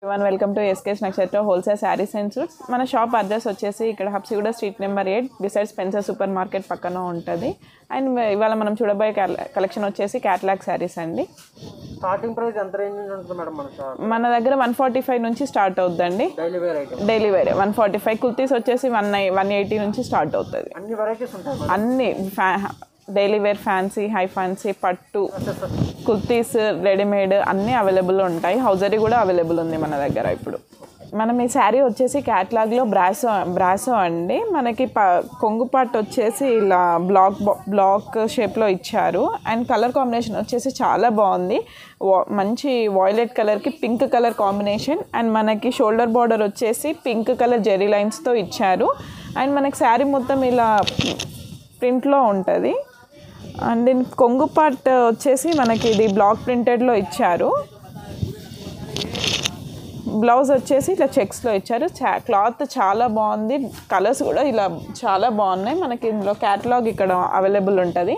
one welcome to SKS Nakshatra wholesale saris and suits మన shop address వచ్చేసి ఇక్కడ Habsiguda street number eight beside Spencer supermarket పక్కన ఉంటుంది and ఇవాళ మనం చూడబోయే కలెక్షన్ వచ్చేసి క్యాట్లాగ్ శారీస్ అండి స్టార్టింగ్ ప్రైస్ ఎంత రేంజ్ నుంచి ఉంటుంది మేడం మన షాప్ మన దగ్గర వన్ ఫార్టీ ఫైవ్ నుంచి స్టార్ట్ అవుతుందండి daily wear item daily wear one forty five kurtis వచ్చేసి వన్ నై వన్ ఎయిటీ నుంచి స్టార్ట్ అవుతుంది అన్ని వెరైటీస్ ఉంటాయి మేడం అన్ని ఫ్యా daily wear fancy high fancy పట్టు కుర్తీస్ రెడీమేడ్ అన్నీ అవైలబుల్ ఉంటాయి హౌజరీ కూడా అవైలబుల్ ఉంది మన దగ్గర ఇప్పుడు మనం ఈ శారీ వచ్చేసి క్యాట్లాగ్లో బ్రాసో బ్రాసో అండి మనకి ప కొంగు పట్టు వచ్చేసి ఇలా బ్లాక్ బా- బ్లాక్ షేప్లో ఇచ్చారు అండ్ కలర్ కాంబినేషన్ వచ్చేసి చాలా బాగుంది వా- మంచి వాయిలెట్ కలర్కి పింక్ కలర్ కాంబినేషన్ అండ్ మనకి షోల్డర్ బార్డర్ వచ్చేసి పింక్ కలర్ జెరీ లైన్స్తో ఇచ్చారు అండ్ మనకి శారీ మొత్తం ఇలా ప్రింట్లో ఉంటుంది అండ్ దీని కొంగు పార్ట్ వచ్చేసి మనకి ఇది బ్లాక్ ప్రింటెడ్లో ఇచ్చారు బ్లౌజ్ వచ్చేసి ఇట్లా చెక్స్లో ఇచ్చారు చా- క్లాత్ చాలా బాగుంది కలర్స్ కూడా ఇలా చాలా బాగున్నాయి మనకి ఇందులో క్యాటలాగ్ ఇక్కడ అవైలబుల్ ఉంటుంది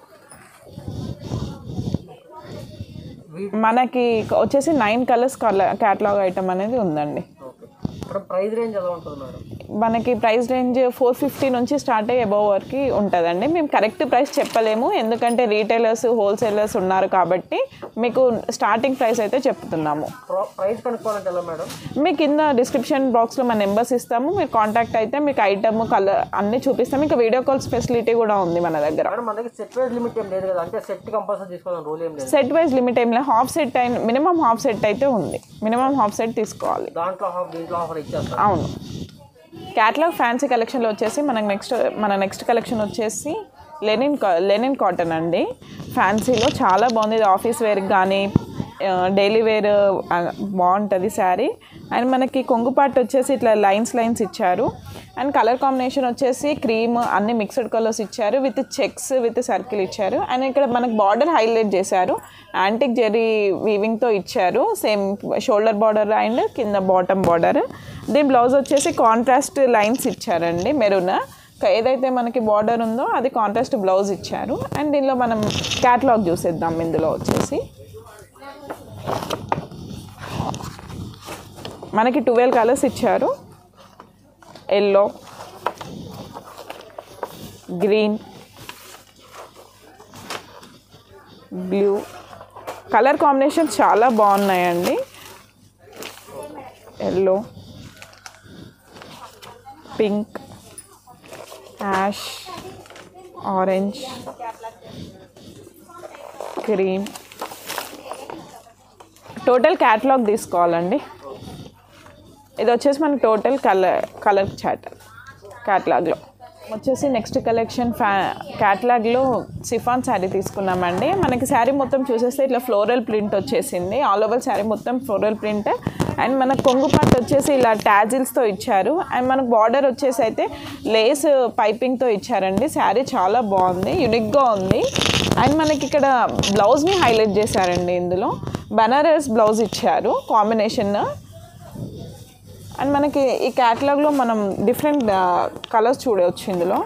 మనకి వచ్చేసి nine colours colour catalogue item అనేది ఉందండి ఓకే ఇక్కడ ప్రైస్ రేంజ్ ఎలా ఉంటుంది మేడం మనకి ప్రైస్ రేంజ్ ఫోర్ ఫిఫ్టీ నుంచి స్టార్ట్ అయ్యి అబౌవ్ వరకు ఉంటుందండి మేము కరెక్ట్ ప్రైస్ చెప్పలేము ఎందుకంటే రీటైలర్స్ హోల్సేలర్స్ ఉన్నారు కాబట్టి మీకు స్టార్టింగ్ ప్రైస్ అయితే చెప్తున్నాము ప్రో- ప్రైస్ కనుక్కోవాలంటే ఎలా మేడం మీ కింద డిస్క్రిప్షన్ బాక్స్లో మా నెంబర్స్ ఇస్తాము మీరు కాంటాక్ట్ అయితే మీకు ఐటమ్ కలర్ అన్నీ చూపిస్తాము ఇంకా వీడియో కాల్స్ ఫెసిలిటీ కూడా ఉంది మన దగ్గర మేడం మన దగ్గర సెట్ వైజ్ లిమిట్ ఏం లేదు కదా అంటే సెట్ కంపల్సరీ తీసుకోవాలని రూల్ ఏం లేదు సెట్ వైజ్ లిమిట్ ఏం లేదు హాఫ్ సెట్ అయిన మినిమం హాఫ్ సెట్ అయితే ఉంది మినిమం హాఫ్ సెట్ తీసుకోవాలి దాంట్లో హాఫ్ దీంట్లో ఆఫర్ ఇచ్చేస్తారు అవును క్యాట్లాగ్ ఫ్యాన్సీ కలెక్షన్లో వచ్చేసి మనకు నెక్స్ట్ మన నెక్స్ట్ కలెక్షన్ వచ్చేసి లెనిన్ కా- లెనిన్ కాటన్ అండి ఫ్యాన్సీలో చాలా బాగుంది ఇది ఆఫీస్ వేర్కి కానీ డైలీ వేర్ ఆ, బాగుంటుంది శారీ అండ్ మనకి కొంగుపాటు వచ్చేసి ఇట్లా లైన్స్ లైన్స్ ఇచ్చారు అండ్ కలర్ కాంబినేషన్ వచ్చేసి క్రీమ్ అన్ని మిక్స్డ్ కలర్స్ ఇచ్చారు విత్ చెక్స్ విత్ సర్కిల్ ఇచ్చారు అండ్ ఇక్కడ మనకి బార్డర్ హైలైట్ చేశారు యాంటిక్ జెరీ వీవింగ్తో ఇచ్చారు సేమ్ షోల్డర్ బార్డర్ అండ్ కింద బాటమ్ బార్డర్ దీని బ్లౌజ్ వచ్చేసి కాంట్రాస్ట్ లైన్స్ ఇచ్చారండి మెరూన్ ఏదైతే మనకి బార్డర్ ఉందో అది కాంట్రాస్ట్ బ్లౌజ్ ఇచ్చారు అండ్ దీనిలో మనం క్యాటలాగ్ చూసేద్దాం ఇందులో వచ్చేసి మనకి ట్వెల్వ్ కలర్స్ ఇచ్చారు yellow green blue colour combinations చాలా బాగున్నాయండి yellow pink ash orange cream total catalogue తీసుకోవాలండి ఇది వచ్చేసి మనకి టోటల్ కలర్ కలర్ చాట్ క్యాటలాగ్లో వచ్చేసి నెక్స్ట్ కలెక్షన్ ఫ్యా క్యాటలాగ్లో సిఫాన్ శారీ తీసుకున్నామండి మనకి శారీ మొత్తం చూసేస్తే ఇట్లా ఫ్లోరల్ ప్రింట్ వచ్చేసింది ఆల్ ఓవర్ శారీ మొత్తం ఫ్లోరల్ ప్రింట్ అండ్ మనకు కొంగు పార్ట్ వచ్చేసి ఇలా ట్యాజిల్స్తో ఇచ్చారు అండ్ మనకు బార్డర్ వచ్చేసి అయితే లేస్ పైపింగ్తో ఇచ్చారండి శారీ చాలా బాగుంది యునిక్గా ఉంది అండ్ మనకి ఇక్కడ బ్లౌజ్ని హైలైట్ చేశారండి ఇందులో బనారస్ బ్లౌజ్ ఇచ్చారు కాంబినేషన్ అండ్ మనకి ఈ క్యాటలాగ్లో మనం డిఫరెంట్ కలర్స్ చూడవచ్చు ఇందులో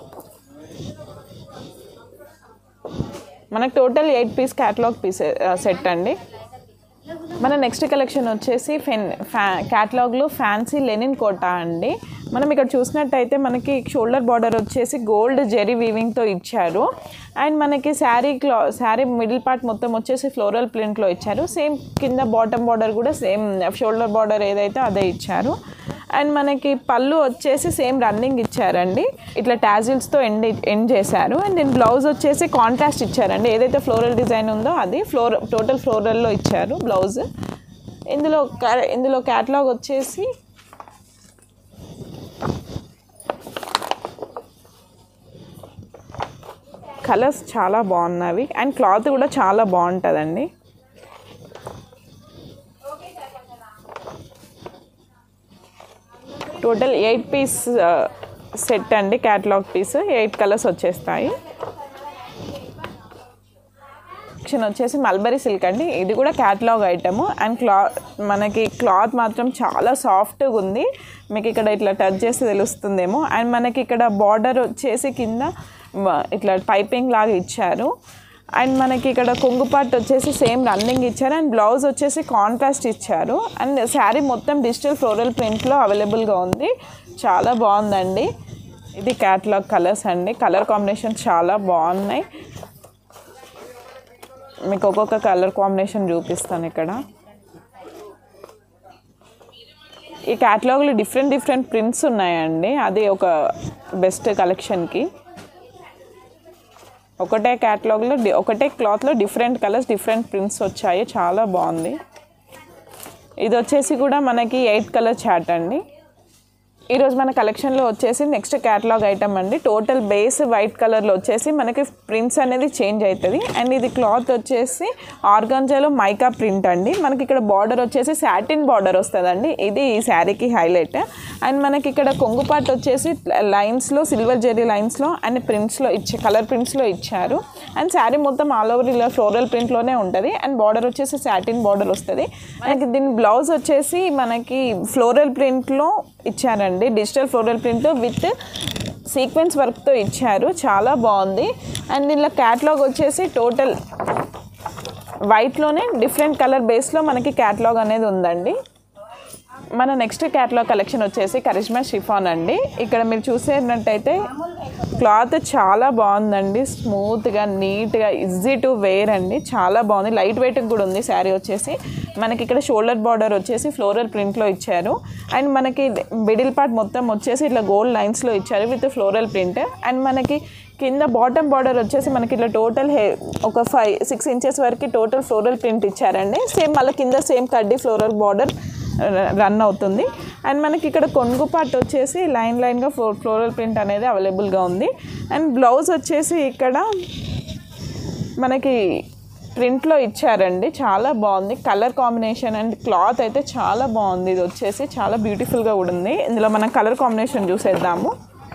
మనకు total eight piece catalogue piece set అండి మన నెక్స్ట్ కలెక్షన్ వచ్చేసి ఫెన్ ఫ్యా క్యాటలాగ్లో ఫ్యాన్సీ లెనిన్ కోటా అండి మనం ఇక్కడ చూసినట్టయితే మనకి షోల్డర్ బార్డర్ వచ్చేసి గోల్డ్ జెరీ వీవింగ్తో ఇచ్చారు అండ్ మనకి శారీ క్లా శారీ మిడిల్ పార్ట్ మొత్తం వచ్చేసి ఫ్లోరల్ ప్రింట్లో ఇచ్చారు సేమ్ కింద బాటమ్ బార్డర్ కూడా సేమ్ షోల్డర్ బార్డర్ ఏదైతే అదే ఇచ్చారు అండ్ మనకి పళ్ళు వచ్చేసి సేమ్ రన్నింగ్ ఇచ్చారండి ఇట్లా టాజిల్స్తో ఎండ్ ఎండ్ చేశారు అండ్ దీని బ్లౌజ్ వచ్చేసి కాంట్రాస్ట్ ఇచ్చారండి ఏదైతే ఫ్లోరల్ డిజైన్ ఉందో అది ఫ్లోర్ టోటల్ ఫ్లోరల్లో ఇచ్చారు బ్లౌజ్ ఇందులో కా- ఇందులో క్యాటలాగ్ వచ్చేసి కలర్స్ చాలా బాగున్నవి అండ్ క్లాత్ కూడా చాలా బాగుంటుందండి టోటల్ ఎయిట్ పీస్ సెట్ అండి క్యాటలాగ్ పీస్ ఎయిట్ కలర్స్ వచ్చేస్తాయి సెక్షన్ వచ్చేసి మల్బరీ సిల్క్ అండి ఇది కూడా క్యాటలాగ్ ఐటమ్ అండ్ క్లా మనకి క్లాత్ మాత్రం చాలా సాఫ్ట్గా ఉంది మీకు ఇక్కడ ఇట్లా టచ్ చేసి తెలుస్తుందేమో అండ్ మనకి ఇక్కడ బార్డర్ వచ్చేసి కింద మ- ఇట్లా పైపింగ్ లాగా ఇచ్చారు అండ్ మనకి ఇక్కడ కొంగు పార్ట్ వచ్చేసి సేమ్ రన్నింగ్ ఇచ్చారు అండ్ బ్లౌజ్ వచ్చేసి కాంట్రాస్ట్ ఇచ్చారు అండ్ శారీ మొత్తం డిజిటల్ ఫ్లోరల్ ప్రింట్లో అవైలబుల్గా ఉంది చాలా బాగుందండి ఇది క్యాట్లాగ్ కలర్స్ అండి కలర్ కాంబినేషన్ చాలా బాగున్నాయి మీకు ఒక్కొక్క కలర్ కాంబినేషన్ చూపిస్తాను ఇక్కడ ఈ క్యాటలాగ్లో డిఫరెంట్ డిఫరెంట్ ప్రింట్స్ ఉన్నాయండి అది ఒక బెస్ట్ కలెక్షన్కి ఒకటే క్యాటలాగ్లో డి- ఒకటే క్లాత్లో డిఫరెంట్ కలర్స్ డిఫరెంట్ ప్రింట్స్ వచ్చాయి చాలా బాగుంది ఇది వచ్చేసి కూడా మనకి ఎయిట్ కలర్ చాట్ అండి ఈరోజు మన కలెక్షన్లో వచ్చేసి నెక్స్ట్ క్యాటలాగ్ ఐటమ్ అండి టోటల్ బేస్ వైట్ కలర్లో వచ్చేసి మనకి ప్రింట్స్ అనేది చేంజ్ అవుతుంది అండ్ ఇది క్లాత్ వచ్చేసి ఆర్గాంజాలో మైకా ప్రింట్ అండి మనకి ఇక్కడ బార్డర్ వచ్చేసి సాటిన్ బార్డర్ వస్తుందండి ఇది ఈ శారీకి హైలైట్ అండ్ మనకి ఇక్కడ కొంగు పార్ట్ వచ్చేసి లైన్స్లో సిల్వర్ జెరీ లైన్స్లో అండ్ ప్రింట్స్లో ఇచ్చే కలర్ ప్రింట్స్లో ఇచ్చారు అండ్ శారీ మొత్తం ఆల్ ఓవర్ ఇలా ఫ్లోరల్ ప్రింట్లోనే ఉంటుంది అండ్ బార్డర్ వచ్చేసి సాటిన్ బార్డర్ వస్తుంది మనకి దీని బ్లౌజ్ వచ్చేసి మనకి ఫ్లోరల్ ప్రింట్లో ఇచ్చారండి digital floral print with sequence వర్క్తో ఇచ్చారు చాలా బాగుంది అండ్ ఇలా క్యాట్లాగ్ వచ్చేసి టోటల్ వైట్లోనే డిఫరెంట్ కలర్ బేస్లో మనకి క్యాట్లాగ్ అనేది ఉందండి మన నెక్స్ట్ క్యాట్లాగ్ కలెక్షన్ వచ్చేసి కరిష్మా షిఫాన్ అండి ఇక్కడ మీరు చూసేటట్టయితే క్లాత్ చాలా బాగుందండి స్మూత్గా నీట్గా ఈజీ టు వేర్ అండి చాలా బాగుంది లైట్ వెయిట్ కూడా ఉంది శారీ వచ్చేసి మనకి ఇక్కడ షోల్డర్ బార్డర్ వచ్చేసి ఫ్లోరల్ ప్రింట్లో ఇచ్చారు అండ్ మనకి మిడిల్ పార్ట్ మొత్తం వచ్చేసి ఇట్లా గోల్డ్ లైన్స్లో ఇచ్చారు విత్ ఫ్లోరల్ ప్రింట్ అండ్ మనకి కింద బాటమ్ బార్డర్ వచ్చేసి మనకి ఇట్లా టోటల్ హే ఒక ఫైవ్ సిక్స్ ఇంచెస్ వరకు టోటల్ ఫ్లోరల్ ప్రింట్ ఇచ్చారండి సేమ్ మళ్ళీ కింద సేమ్ కడ్డీ ఫ్లోరల్ బార్డర్ రన్ అవుతుంది అండ్ మనకి ఇక్కడ కొంగు పార్ట్ వచ్చేసి లైన్ లైన్గా ఫ్లో ఫ్లోరల్ ప్రింట్ అనేది అవైలబుల్గా ఉంది అండ్ బ్లౌజ్ వచ్చేసి ఇక్కడ మనకి ప్రింట్లో ఇచ్చారండి చాలా బాగుంది కలర్ కాంబినేషన్ అండ్ క్లాత్ అయితే చాలా బాగుంది ఇది వచ్చేసి చాలా బ్యూటిఫుల్గా కూడా ఉంది ఇందులో మనం కలర్ కాంబినేషన్ చూసేద్దాము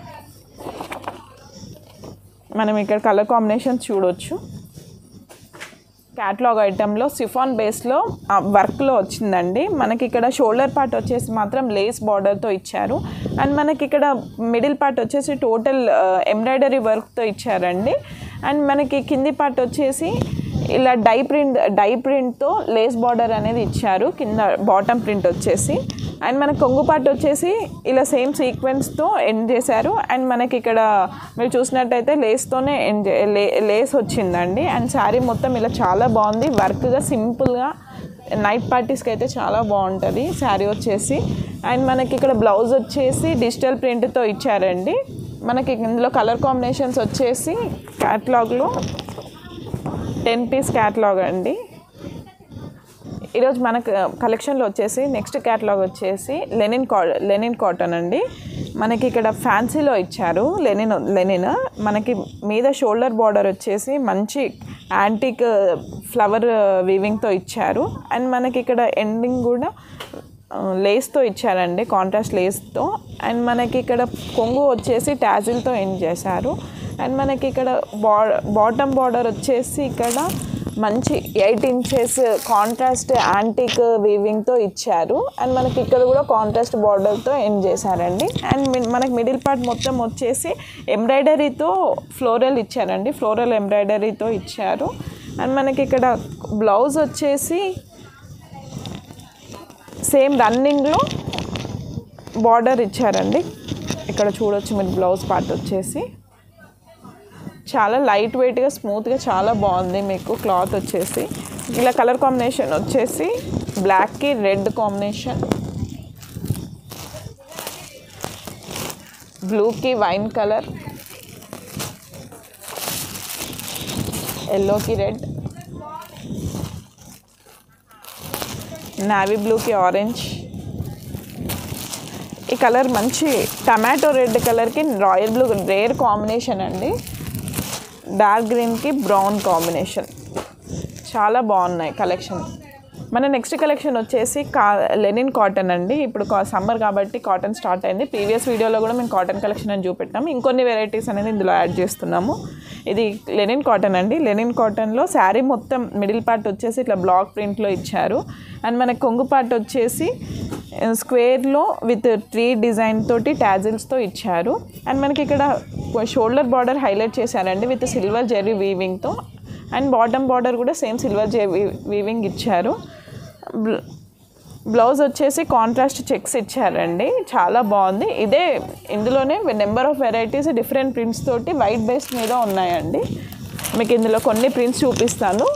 మనం ఇక్కడ కలర్ కాంబినేషన్ చూడొచ్చు క్యాట్లాగ్ ఐటెంలో సిఫాన్ బేస్లో వర్క్లో వచ్చిందండి మనకి ఇక్కడ షోల్డర్ పార్ట్ వచ్చేసి మాత్రం లేస్ బార్డర్తో ఇచ్చారు అండ్ మనకి ఇక్కడ మిడిల్ పార్ట్ వచ్చేసి టోటల్ ఎంబ్రాయిడరీ వర్క్తో ఇచ్చారండి అండ్ మనకి కింది పార్ట్ వచ్చేసి ఇలా డై ప్రింట్ డై ప్రింట్తో లేస్ బార్డర్ అనేది ఇచ్చారు కింద బాటమ్ ప్రింట్ వచ్చేసి అండ్ మన కొంగు పార్ట్ వచ్చేసి ఇలా సేమ్ సీక్వెన్స్తో ఎండ్ చేశారు అండ్ మనకి ఇక్కడ మీరు చూసినట్టయితే లేస్తోనే ఎండ్ చే- లే లేస్ వచ్చిందండి అండ్ శారీ మొత్తం ఇలా చాలా బాగుంది వర్క్గా సింపుల్గా నైట్ పార్టీస్కి అయితే చాలా బాగుంటుంది శారీ వచ్చేసి అండ్ మనకి ఇక్కడ బ్లౌజ్ వచ్చేసి డిజిటల్ ప్రింట్తో ఇచ్చారండి మనకి ఇందులో కలర్ కాంబినేషన్స్ వచ్చేసి క్యాట్లాగ్లో టెన్ పీస్ క్యాట్లాగ్ అండి ఈరోజు మన కలెక్షన్లో వచ్చేసి నెక్స్ట్ క్యాటలాగ్ వచ్చేసి లెనిన్ కా లెనిన్ కాటన్ అండి మనకి ఇక్కడ ఫ్యాన్సీలో ఇచ్చారు లెనిన్ లెనిన్ మనకి మీద షోల్డర్ బార్డర్ వచ్చేసి మంచి యాంటిక్ ఫ్లవర్ వీవింగ్తో ఇచ్చారు అండ్ మనకి ఇక్కడ ఎండింగ్ కూడా ఆ, లేస్తో ఇచ్చారండి కాంట్రాస్ట్ లేస్తో అండ్ మనకి ఇక్కడ కొంగు వచ్చేసి టాజిల్తో ఎండ్ చేశారు అండ్ మనకి ఇక్కడ బా బాటమ్ బార్డర్ వచ్చేసి ఇక్కడ మంచి ఎయిట్ ఇంచెస్ కాంట్రాస్ట్ యాంటిక్ వీవింగ్తో ఇచ్చారు అండ్ మనకి ఇక్కడ కూడా కాంట్రాస్ట్ బార్డర్తో ఎండ్ చేశారండి అండ్ మీ- మనకి మిడిల్ పార్ట్ మొత్తం వచ్చేసి ఎంబ్రాయిడరీతో ఫ్లోరల్ ఇచ్చారండి ఫ్లోరల్ ఎంబ్రాయిడరీతో ఇచ్చారు అండ్ మనకి ఇక్కడ బ్లౌజ్ వచ్చేసి సేమ్ రన్నింగ్లో బార్డర్ ఇచ్చారండి ఇక్కడ చూడొచ్చు మీరు బ్లౌజ్ పార్ట్ వచ్చేసి చాలా లైట్ వెయిట్గా స్మూత్గా చాలా బాగుంది మీకు క్లాత్ వచ్చేసి ఇలా కలర్ కాంబినేషన్ వచ్చేసి బ్లాక్కి రెడ్ కాంబినేషన్ బ్లూకి వైన్ కలర్ ఎల్లోకి రెడ్ నావీ బ్లూకి ఆరెంజ్ ఈ కలర్ మంచి టమాటో రెడ్ కలర్కి రాయల్ బ్లూ రేర్ కాంబినేషన్ అండి డార్క్ గ్రీన్కి బ్రౌన్ కాంబినేషన్ చాలా బాగున్నాయి కలెక్షన్ మన నెక్స్ట్ కలెక్షన్ వచ్చేసి కా లెనిన్ కాటన్ అండి ఇప్పుడు సమ్మర్ కాబట్టి కాటన్ స్టార్ట్ అయింది ప్రీవియస్ వీడియోలో కూడా మేము కాటన్ కలెక్షన్ అని చూపెట్టాము ఇంకొన్ని వెరైటీస్ అనేది ఇందులో యాడ్ చేస్తున్నాము ఇది లెనిన్ కాటన్ అండి లెనిన్ కాటన్లో శారీ మొత్తం మిడిల్ పార్ట్ వచ్చేసి ఇట్లా బ్లాక్ ప్రింట్లో ఇచ్చారు అండ్ మన కొంగు పార్ట్ వచ్చేసి స్క్వేర్లో విత్ ట్రీ డిజైన్ తోటి టాజిల్స్తో ఇచ్చారు అండ్ మనకి ఇక్కడ షోల్డర్ బార్డర్ హైలైట్ చేశారండి విత్ సిల్వర్ జెర్రీ వీవింగ్తో అండ్ బాటమ్ బార్డర్ కూడా సేమ్ సిల్వర్ జే వీవింగ్ ఇచ్చారు బ్ల- బ్లౌజ్ వచ్చేసి కాంట్రాస్ట్ చెక్స్ ఇచ్చారండి చాలా బాగుంది ఇదే ఇందులోనే number of varieties different prints తోటి వైట్ బేస్ మీద ఉన్నాయండి మీకు ఇందులో కొన్ని ప్రింట్స్ చూపిస్తాను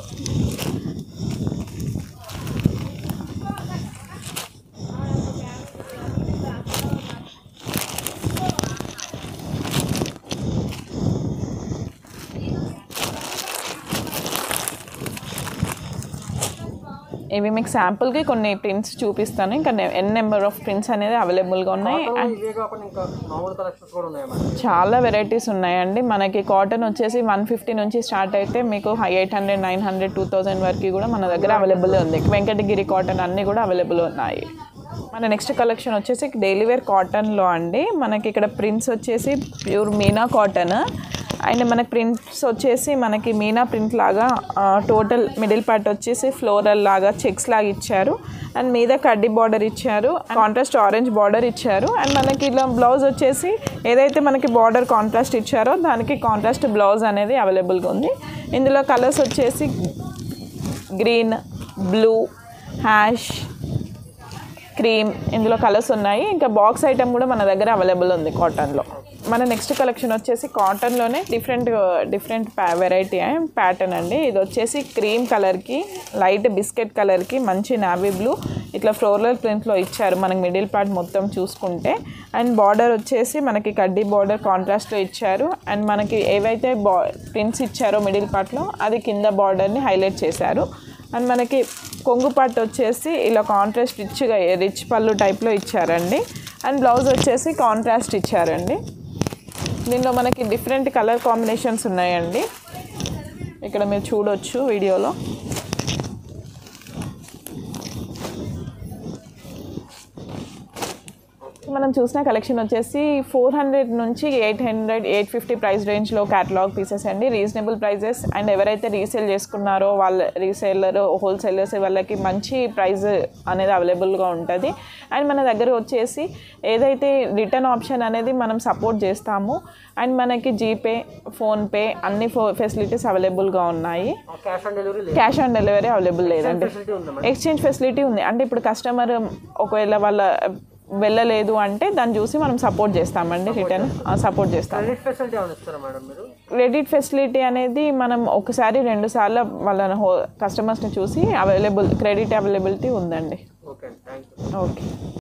ఇవి మీకు శాంపుల్కి కొన్ని ప్రింట్స్ చూపిస్తాను ఇంకా నె- ఎన్ నెంబర్ ఆఫ్ ప్రింట్స్ అనేది అవైలబుల్గా ఉన్నాయి కాటన్లో ఇవే కాకుండా ఇంకా మామూలు కలెక్షన్స్ కూడా ఉన్నాయి మేడం చాలా వెరైటీస్ ఉన్నాయండి మనకి కాటన్ వచ్చేసి వన్ ఫిఫ్టీ నుంచి స్టార్ట్ అయితే మీకు eight hundred nine hundred two thousand వరకు కూడా మన దగ్గర అవైలబుల్ ఉంది వెంకటగిరి కాటన్ అన్నీ కూడా అవైలబుల్ ఉన్నాయి మన నెక్స్ట్ కలెక్షన్ వచ్చేసి డైలీ వేర్ కాటన్లో అండి మనకి ఇక్కడ ప్రింట్స్ వచ్చేసి ప్యూర్ మీనా కాటన్ అండ్ మనకి ప్రింట్స్ వచ్చేసి మనకి మీనా ప్రింట్ లాగా టోటల్ మిడిల్ పార్ట్ వచ్చేసి ఫ్లోరల్ లాగా చెక్స్ లాగా ఇచ్చారు అండ్ మీద కడ్డీ బార్డర్ ఇచ్చారు కాంట్రాస్ట్ ఆరెంజ్ బార్డర్ ఇచ్చారు అండ్ మనకి ఇలా బ్లౌజ్ వచ్చేసి ఏదైతే మనకి బార్డర్ కాంట్రాస్ట్ ఇచ్చారో దానికి కాంట్రాస్ట్ బ్లౌజ్ అనేది అవైలబుల్గా ఉంది ఇందులో కలర్స్ వచ్చేసి గ్రీన్ బ్లూ హ్యాష్ క్రీమ్ ఇందులో కలర్స్ ఉన్నాయి ఇంకా బాక్స్ ఐటమ్ కూడా మన దగ్గర అవైలబుల్ ఉంది కాటన్లో మన నెక్స్ట్ కలెక్షన్ వచ్చేసి కాటన్లోనే డిఫరెంట్ డిఫరెంట్ వెరైటీ ప్యాటర్న్ అండి ఇది వచ్చేసి క్రీమ్ కలర్కి లైట్ బిస్కెట్ కలర్కి మంచి నావీ బ్లూ ఇట్లా ఫ్లోరల్ ప్రింట్లో ఇచ్చారు మనకి మిడిల్ పార్ట్ మొత్తం చూసుకుంటే అండ్ బార్డర్ వచ్చేసి మనకి కడ్డీ బార్డర్ కాంట్రాస్ట్లో ఇచ్చారు అండ్ మనకి ఏవైతే బా ప్రింట్స్ ఇచ్చారో మిడిల్ పార్ట్లో అది కింద బార్డర్ని హైలైట్ చేశారు అండ్ మనకి కొంగు పట్టు వచ్చేసి ఇలా కాంట్రాస్ట్ రిచ్గా రిచ్ పళ్ళు టైప్లో ఇచ్చారండి అండ్ బ్లౌజ్ వచ్చేసి కాంట్రాస్ట్ ఇచ్చారండి దీనిలో మనకి డిఫరెంట్ కలర్ కాంబినేషన్స్ ఉన్నాయండి ఇక్కడ మీరు చూడొచ్చు వీడియోలో మనం చూసిన కలెక్షన్ వచ్చేసి ఫోర్ హండ్రెడ్ నుంచి eight hundred eight fifty price రేంజ్లో క్యాటలాగ్ పీసెస్ అండి రీజనబుల్ ప్రైజెస్ అండ్ ఎవరైతే రీసేల్ చేసుకున్నారో వాళ్ళ రీసేలర్ హోల్సేలర్స్ వాళ్ళకి మంచి ప్రైస్ అనేది అవైలబుల్గా ఉంటుంది అండ్ మన దగ్గర వచ్చేసి ఏదైతే రిటర్న్ ఆప్షన్ అనేది మనం సపోర్ట్ చేస్తాము అండ్ మనకి జీపే ఫోన్పే అన్ని ఫో ఫెసిలిటీస్ అవైలబుల్గా ఉన్నాయి క్యాష్ ఆన్ డెలివరీ లేదు క్యాష్ ఆన్ డెలివరీ అవైలబుల్ లేదండి ఫెసిలిటీ ఉందా మేడం ఎక్స్చేంజ్ ఫెసిలిటీ ఉంది అంటే ఇప్పుడు కస్టమర్ ఒకవేళ వాళ్ళ వెళ్ళలేదు అంటే దాన్ని చూసి మనం సపోర్ట్ చేస్తామండి రిటర్న్ సపోర్ట్ చేస్తాం క్రెడిట్ ఫెసిలిటీ ఏమైనా ఇస్తారా మేడం మీరు క్రెడిట్ ఫెసిలిటీ అనేది మనం ఒకసారి రెండు సార్లు వాళ్ళ కస్టమర్స్ని చూసి అవైలబుల్ క్రెడిట్ అవైలబిలిటీ ఉందండి ఓకే అండి థ్యాంక్ యూ ఓకే